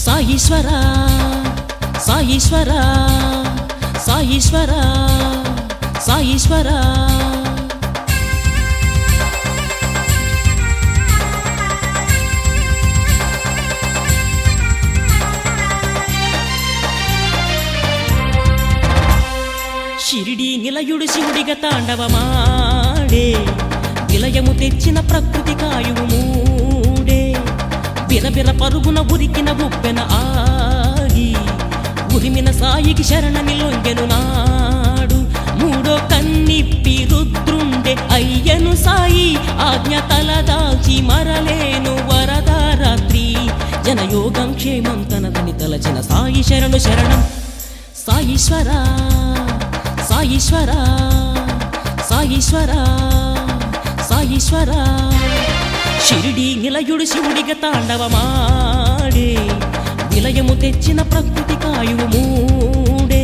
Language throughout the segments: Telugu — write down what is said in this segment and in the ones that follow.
సాయీశ్వర సాయీశ్వర సాయీశ్వర సాయీశ్వర షిరిడి నిలయుడు శివుడిగా తాండవమాడే విలయము తెచ్చిన ప్రకృతి కాయువు మూడే బిరబిర పరుగున ఉరికిన ఉప్పెన ఆగి ఉరిమిన సాయికి శరణని లొంగెను నాడు మూడో కన్నిప్పి రుద్రుండే అయ్యను సాయి ఆజ్ఞ తలదాల్చి మరలేను వరదారాత్రి జనయోగం క్షేమం తనదని తలచిన సాయి శరణు శరణం సాయీశ్వర సాయీశ్వర సాయీశ్వర సాయీశ్వర షిరిడి నిలయుడు శివుడిగా తాండవమాడే విలయము తెచ్చిన ప్రకృతి కాయువు మూడే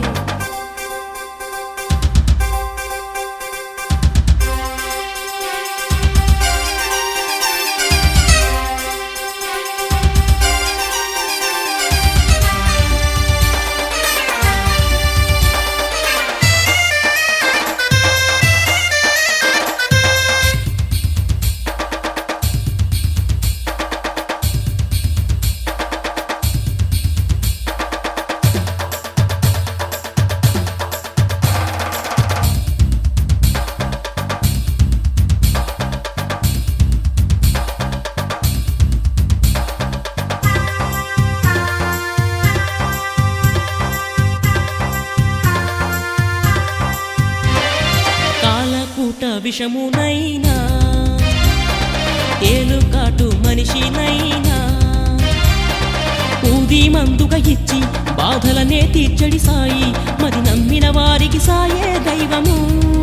కాలకూట విషమునైనా ఏలుకాటు మనిషినైనా ఊది మందుగా ఇచ్చి బాధలనే తీర్చడి సాయి మరి నమ్మిన వారికి సాయే దైవము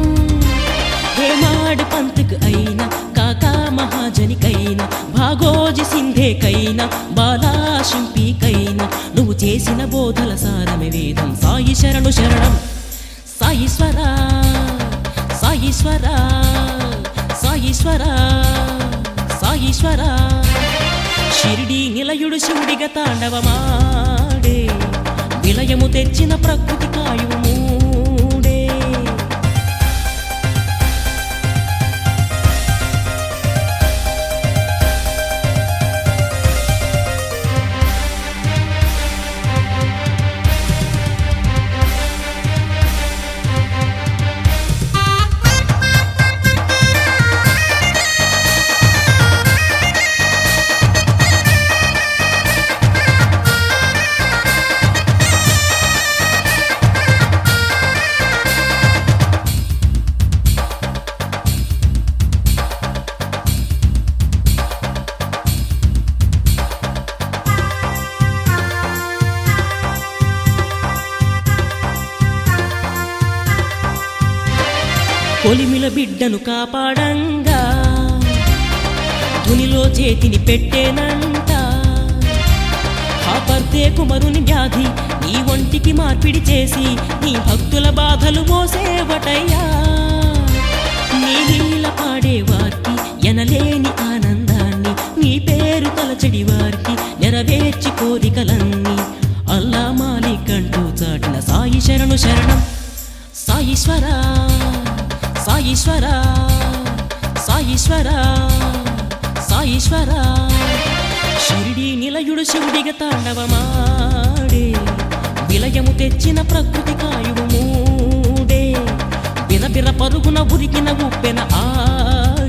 హేమాడు పంతుకు అయినా కాకా మహాజనికైనా భాగోజి సింధేకైనా బాలాశింపికైనా నువ్వు చేసిన బోధల సారమే వేదం సాయి శరణు శరణం సాయీశ్వర సాయీశ్వర సాయీశ్వర సాయీశ్వర షిరిడి నిలయుడు శివుడిగా తాండవమాడే విలయము తెచ్చిన ప్రకృతి కాయువు మూడే కొలిమిల బిడ్డను కాపాడంగా ధునిలో చేతిని పెట్టేనంట కాపర్తే కుమరుని వ్యాధి నీ ఒంటికి మార్పిడి చేసి నీ భక్తుల బాధలు మోసేవటయ్యా నీ నీళ్ళ పాడేవారికి ఎనలేని ఆనందాన్ని నీ పేరు తలచడి వారికి నెరవేర్చి కోరికలన్నీ అల్లా మాలికంటూ చాటిన సాయి శరణు శరణం సాయీశ్వర సాయీశ్వర సాయీశ్వర సాయీశ్వర షిరిడి నిలయుడు శివుడిగా తాండవమాడే విలయము తెచ్చిన ప్రకృతి కాయువు మూడే బిరబిర పరుగున ఉరికిన ఉప్పెన ఆ